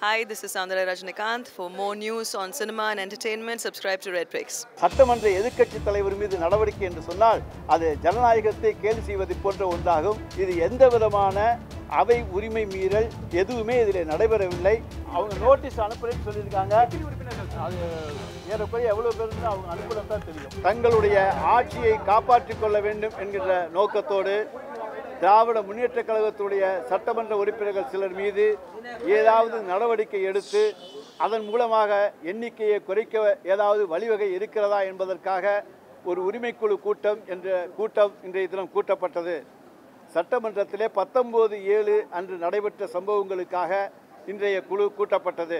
Hi, this is Sandra Rajnikant. For more news on cinema and entertainment, subscribe to Red Bricks. சட்டமன்ற எதிர்க்கட்சி தலைவர் மீது நடவடிக்கை என்று சொன்னால் அது ஜனநாயகத்தை கேலி செய்வது போன்ற ஒன்றாகும் இது எந்த விதமான அவை உரிமை மீறல் எதுவுமே இதில் நடைபெறவில்லை அவங்க நோட்டீஸ் அனுப்புறேன்னு சொல்லியிருக்காங்க அது ஏறக்குறைய எவ்வளவு பேருந்து அவங்க அனுப்புறது தான் தெரியும் தங்களுடைய ஆட்சியை காப்பாற்றிக் கொள்ள வேண்டும் என்கின்ற நோக்கத்தோடு திராவிட முன்னேற்ற கழகத்துடைய சட்டமன்ற உறுப்பினர்கள் சிலர் மீது ஏதாவது நடவடிக்கை எடுத்து அதன் மூலமாக எண்ணிக்கையை குறைக்க ஏதாவது வழிவகை இருக்கிறதா என்பதற்காக ஒரு உரிமைக்குழு கூட்டம் என்ற கூட்டம் இன்றைய தினம் கூட்டப்பட்டது சட்டமன்றத்திலே பத்தொம்போது ஏழு அன்று நடைபெற்ற சம்பவங்களுக்காக இன்றைய குழு கூட்டப்பட்டது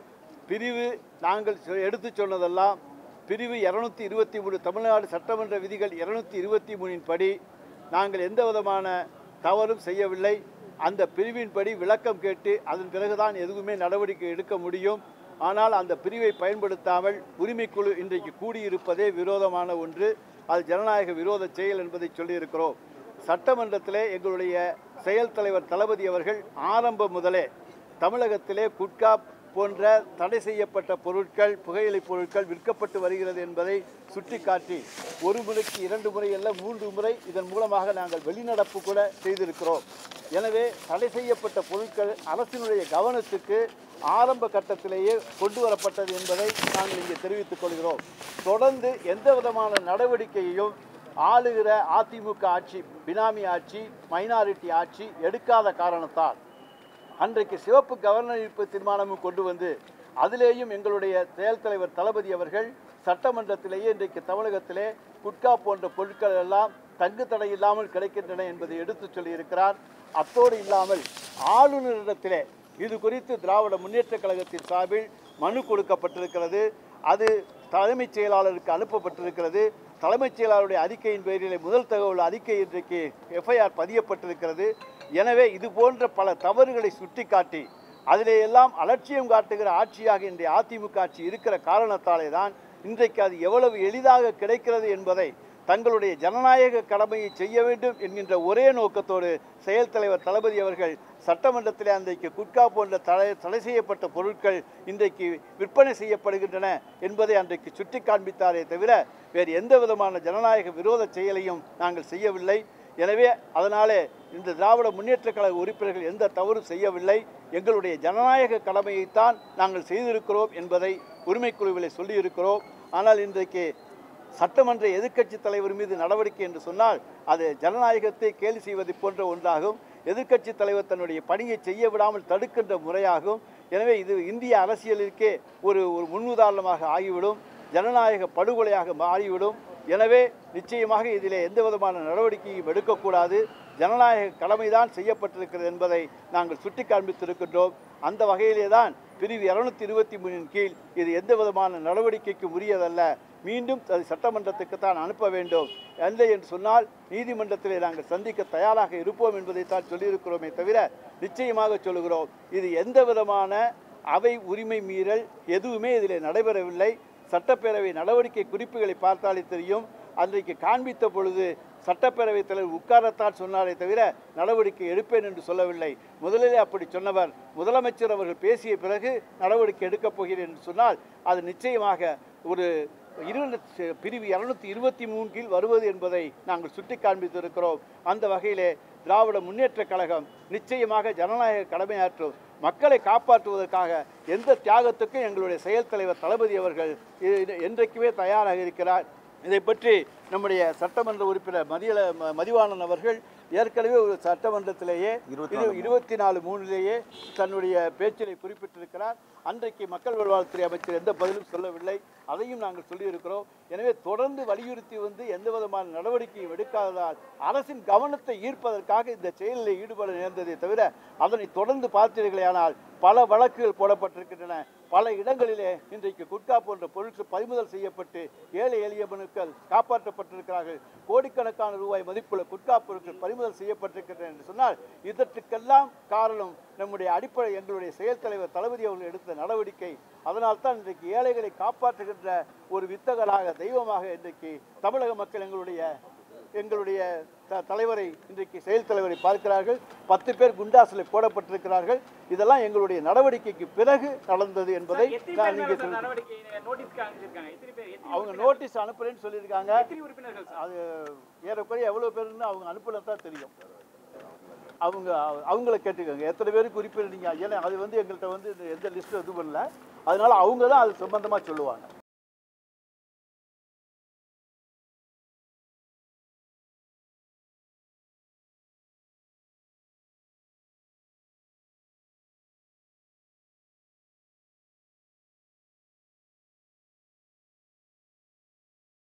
பிரிவு நாங்கள் சொ- எடுத்துச் சொன்னதெல்லாம் பிரிவு இரநூத்தி இருபத்தி மூணு தமிழ்நாடு சட்டமன்ற விதிகள் இருநூத்தி இருபத்தி மூணின் படி நாங்கள் எந்த விதமான தவறும் செய்யவில்லை அந்த பிரிவின்படி விளக்கம் கேட்டு அதன் பிறகுதான் எதுவுமே நடவடிக்கை எடுக்க முடியும் ஆனால் அந்த பிரிவை பயன்படுத்தாமல் உரிமைக்குழு இன்றைக்கு கூடியிருப்பதே விரோதமான ஒன்று அது ஜனநாயக விரோத செயல் என்பதை சொல்லியிருக்கிறோம் சட்டமன்றத்திலே எங்களுடைய செயல் தலைவர் தளபதி அவர்கள் ஆரம்பம் முதலே தமிழகத்திலே குட்கா போன்ற தடை செய்யப்பட்ட பொருட்கள் புகையிலை பொருட்கள் விற்கப்பட்டு வருகிறது என்பதை சுட்டிக்காட்டி ஒரு முறைக்கு இரண்டு முறை அல்ல மூன்று முறை இதன் மூலமாக நாங்கள் வெளிநடப்பு கூட செய்திருக்கிறோம் எனவே தடை செய்யப்பட்ட பொருட்கள் அரசினுடைய கவனத்துக்கு ஆரம்ப கட்டத்திலேயே கொண்டு வரப்பட்டது என்பதை நாங்கள் இங்கே தெரிவித்துக் கொள்கிறோம் தொடர்ந்து எந்த விதமான நடவடிக்கையையும் ஆளுகிற அதிமுக ஆட்சி பினாமி ஆட்சி மைனாரிட்டி ஆட்சி எடுக்காத காரணத்தால் அன்றைக்கு சிவப்பு கவர்னர் ஈர்ப்பு தீர்மானமும் கொண்டு வந்து அதிலேயும் எங்களுடைய செயல் தலைவர் தளபதி அவர்கள் சட்டமன்றத்திலேயே இன்றைக்கு தமிழகத்திலே குட்கா போன்ற பொருட்கள் எல்லாம் தங்கு தடை இல்லாமல் கிடைக்கின்றன என்பதை எடுத்துச் சொல்லியிருக்கிறார் அத்தோடு இல்லாமல் ஆளுநரிடத்திலே இது குறித்து திராவிட முன்னேற்றக் கழகத்தின் சார்பில் மனு கொடுக்கப்பட்டிருக்கிறது அது தலைமைச் செயலாளருக்கு அனுப்பப்பட்டிருக்கிறது தலைமைச் செயலாளருடைய அறிக்கையின் பேரில் முதல் தகவல் அறிக்கை இன்றைக்கு எஃப்ஐஆர் பதியப்பட்டிருக்கிறது எனவே இது போன்ற பல தவறுகளை சுட்டிக்காட்டி அதிலே எல்லாம் அலட்சியம் காட்டுகிற ஆட்சியாக இன்றைய அதிமுக ஆட்சி இருக்கிற காரணத்தாலே தான் இன்றைக்கு அது எவ்வளவு எளிதாக கிடைக்கிறது என்பதை தங்களுடைய ஜனநாயக கடமையை செய்ய வேண்டும் என்கின்ற ஒரே நோக்கத்தோடு செயல் தலைவர் தளபதி அவர்கள் சட்டமன்றத்திலே அன்றைக்கு குட்கா போன்ற தடை தடை செய்யப்பட்ட பொருட்கள் இன்றைக்கு விற்பனை செய்யப்படுகின்றன என்பதை அன்றைக்கு சுட்டி காண்பித்தாரே தவிர வேறு எந்த விதமான ஜனநாயக விரோத செயலையும் நாங்கள் செய்யவில்லை எனவே அதனாலே இந்த திராவிட முன்னேற்ற கழக உறுப்பினர்கள் எந்த தவறும் செய்யவில்லை எங்களுடைய ஜனநாயக கடமையைத்தான் நாங்கள் செய்திருக்கிறோம் என்பதை உரிமைக்குழுவிலே சொல்லியிருக்கிறோம் ஆனால் இன்றைக்கு சட்டமன்ற எதிர்க்கட்சி தலைவர் மீது நடவடிக்கை என்று சொன்னால் அது ஜனநாயகத்தை கேலி செய்வது போன்ற ஒன்றாகும் எதிர்க்கட்சி தலைவர் தன்னுடைய பணியை செய்ய விடாமல் தடுக்கின்ற முறையாகும் எனவே இது இந்திய அரசியலிற்கே ஒரு ஒரு முன்னுதாரணமாக ஆகிவிடும் ஜனநாயக படுகொலையாக மாறிவிடும் எனவே நிச்சயமாக இதிலே எந்த விதமான நடவடிக்கையும் எடுக்கக்கூடாது ஜனநாயக கடமைதான் செய்யப்பட்டிருக்கிறது என்பதை நாங்கள் சுட்டி காண்பித்திருக்கின்றோம் அந்த வகையிலே தான் பிரிவு இருநூத்தி இருபத்தி மூணின் கீழ் இது எந்த விதமான நடவடிக்கைக்கும் உரியதல்ல மீண்டும் அது சட்டமன்றத்துக்கு தான் அனுப்ப வேண்டும் இல்லை என்று சொன்னால் நீதிமன்றத்திலே நாங்கள் சந்திக்க தயாராக இருப்போம் என்பதைத்தான் சொல்லியிருக்கிறோமே தவிர நிச்சயமாக சொல்லுகிறோம் இது எந்த விதமான அவை உரிமை மீறல் எதுவுமே இதில் நடைபெறவில்லை சட்டப்பேரவை நடவடிக்கை குறிப்புகளை பார்த்தாலே தெரியும் அன்றைக்கு காண்பித்த பொழுது சட்டப்பேரவைத் தலைவர் உட்காரத்தான் சொன்னாரே தவிர நடவடிக்கை எடுப்பேன் என்று சொல்லவில்லை முதலிலே அப்படி சொன்னவர் முதலமைச்சர் அவர்கள் பேசிய பிறகு நடவடிக்கை எடுக்கப் போகிறேன் என்று சொன்னால் அது நிச்சயமாக ஒரு இருநூறு பிரிவு இருநூத்தி இருபத்தி மூணு கீழ் வருவது என்பதை நாங்கள் சுட்டி காண்பித்திருக்கிறோம் அந்த வகையிலே திராவிட முன்னேற்றக் கழகம் நிச்சயமாக ஜனநாயக கடமையாற்றும் மக்களை காப்பாற்றுவதற்காக எந்த தியாகத்துக்கும் எங்களுடைய செயல் தலைவர் தளபதி அவர்கள் இ- என்றைக்குமே தயாராக இருக்கிறார் இதை பற்றி நம்முடைய சட்டமன்ற உறுப்பினர் மதியல ம- மதிவாணன் அவர்கள் ஏற்கனவே ஒரு சட்டமன்றத்திலேயே இது இருபத்தி நாலு மூணிலேயே தன்னுடைய பேச்சிலை குறிப்பிட்டிருக்கிறார் அன்றைக்கு மக்கள் நல்வாழ்வுத்துறை அமைச்சர் எந்த பதிலும் சொல்லவில்லை அதையும் நாங்கள் சொல்லியிருக்கிறோம் எனவே தொடர்ந்து வலியுறுத்தி வந்து எந்த விதமான நடவடிக்கையும் எடுக்காததால் அரசின் கவனத்தை ஈர்ப்பதற்காக இந்த செயலில் ஈடுபட நேர்ந்ததே தவிர அதனை தொடர்ந்து பார்த்தீர்களேயானால் பல வழக்குகள் போடப்பட்டிருக்கின்றன பல இடங்களிலே இன்றைக்கு குட்கா போன்ற பொருட்கள் பறிமுதல் செய்யப்பட்டு ஏழை எளிய மனுக்கள் காப்பாற்றப்பட்டிருக்கிறார்கள் கோடிக்கணக்கான ரூபாய் மதிப்புள்ள குட்கா பொருட்கள் பறிமுதல் செய்யப்பட்டிருக்கின்றன என்று சொன்னால் இதற்கெல்லாம் காரணம் நம்முடைய அடிப்படை எங்களுடைய செயல் தலைவர் தளபதி அவர்கள் எடுத்த நடவடிக்கை அதனால்தான் இன்றைக்கு ஏழைகளை காப்பாற்றுகின்ற ஒரு வித்தகராக தெய்வமாக இன்றைக்கு தமிழக மக்கள் எங்களுடைய எங்களுடைய த- தலைவரை இன்றைக்கு செயல் தலைவரை பார்க்கிறார்கள் பத்து பேர் குண்டாசில் போடப்பட்டிருக்கிறார்கள் இதெல்லாம் எங்களுடைய நடவடிக்கைக்கு பிறகு நடந்தது என்பதை எத்தனை நான் பேர் இங்கே மேல சார் தெரிவிக்கிறேன். நடவடிக்கை நோட்டீஸ்க்கு அனுப்பிச்சிருக்காங்க எத்தனை பேர் எத்தனை அவங்க உறுப்பினர்கள்? நோட்டீஸ் அனுப்புறேன்னு சொல்லியிருக்காங்க எத்தனை உறுப்பினர்கள் சார் அது ஏறக்குறைய எவ்வளோ பேருன்னு அவங்க அனுப்புனா தான் தெரியும் அவங்க அவங்கள கேட்டுக்கோங்க எத்தனை பேருக்கு குறிப்பிடுறீங்க ஏன்னா அது வந்து எங்கள்கிட்ட வந்து இந்த எந்த லிஸ்ட்டும் இது பண்ணல அதனால அவங்க தான் அது சம்பந்தமாக சொல்லுவாங்க